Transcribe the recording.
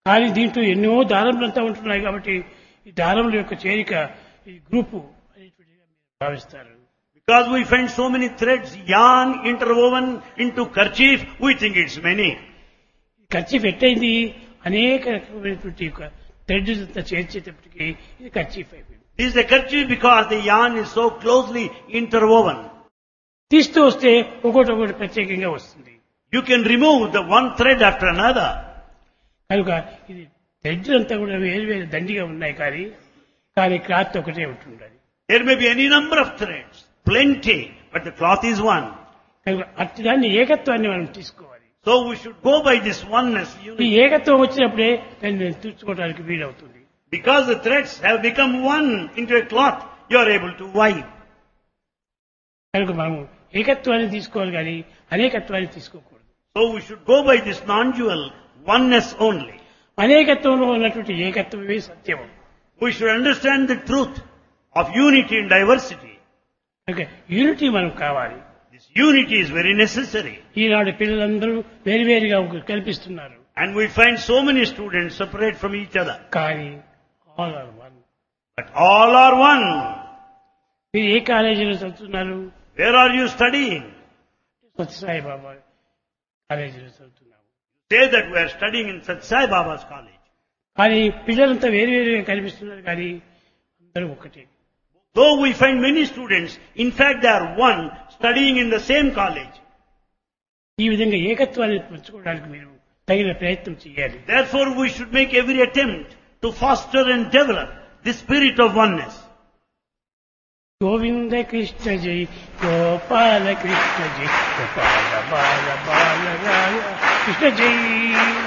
కానీ దీంట్లో ఎన్నో దారములంతా ఉంటున్నాయి కాబట్టి ఈ దారముల యొక్క చేరిక ఈ గ్రూపు అనేటువంటిగా మీరు భావిస్తారు Because we find so many threads, yarn interwoven into kerchief, we think it's many. ఖర్చు పెట్టయింది అనేక రకమైనటువంటి యొక్క థ్రెడ్ అంతా చేర్చేటప్పటికి ఇది ఖర్చీఫ్ అయిపోయింది This is a kerchief because the yarn is so closely interwoven. తీస్తూ వస్తే ఒకటి ఒకటి ప్రత్యేకంగా వస్తుంది You can remove the one thread after another. కనుక ఇది థ్రెడ్ అంతా కూడా వేరు వేరు దండిగా ఉన్నాయి కానీ కానీ క్లాత్ ఒకటే ఉంటుండదు There may be any number of threads, plenty, but the cloth is one. కనుక అట్టి దాన్ని ఏకత్వాన్ని మనం తీసుకోవాలి So we should go by this oneness, ఈ unity. ఏకత్వం వచ్చినప్పుడే దాన్ని తీర్చుకోవడానికి వీలవుతుంది Because the threads have become one into a cloth, you are able to wipe. కనుక మనము ఏకత్వాన్ని తీసుకోవాలి కానీ అనేకత్వాన్ని తీసుకోకూడదు So we should go by this non-dual oneness only. అనేకత్వంలో ఉన్నటువంటి ఏకత్వమే సత్యం We should understand the truth of unity and diversity. కనుక యూనిటీ మనం కావాలి This unity is very necessary. ఈనాడు పిల్లలందరూ వేరువేరుగా కల్పిస్తున్నారు And we find so many students separate from each other. కానీ all are one But all are one. మీరు ఏ కాలేజీలో చదువుతున్నారు Where are you studying? Sathya Sai బాబా కాలేజీలో చదువుతున్నాము Say that we are studying in Sat Sai Baba's college. కానీ పిల్లలంతా వేరువేరుగా కనిపిస్తున్నారు కానీ అందరూ ఒకటే Though we find many students, in fact they are one, studying in the same college. ఈ విధంగా ఏకత్వాన్ని పెంచుకోవడానికి మీరు తగిన ప్రయత్నం చేయాలి Therefore we should make every attempt to foster and develop the spirit of oneness. Govinda Krishna జై గోపాల కృష్ణ జై గోపాల బాల బాల రాయ కృష్ణ జై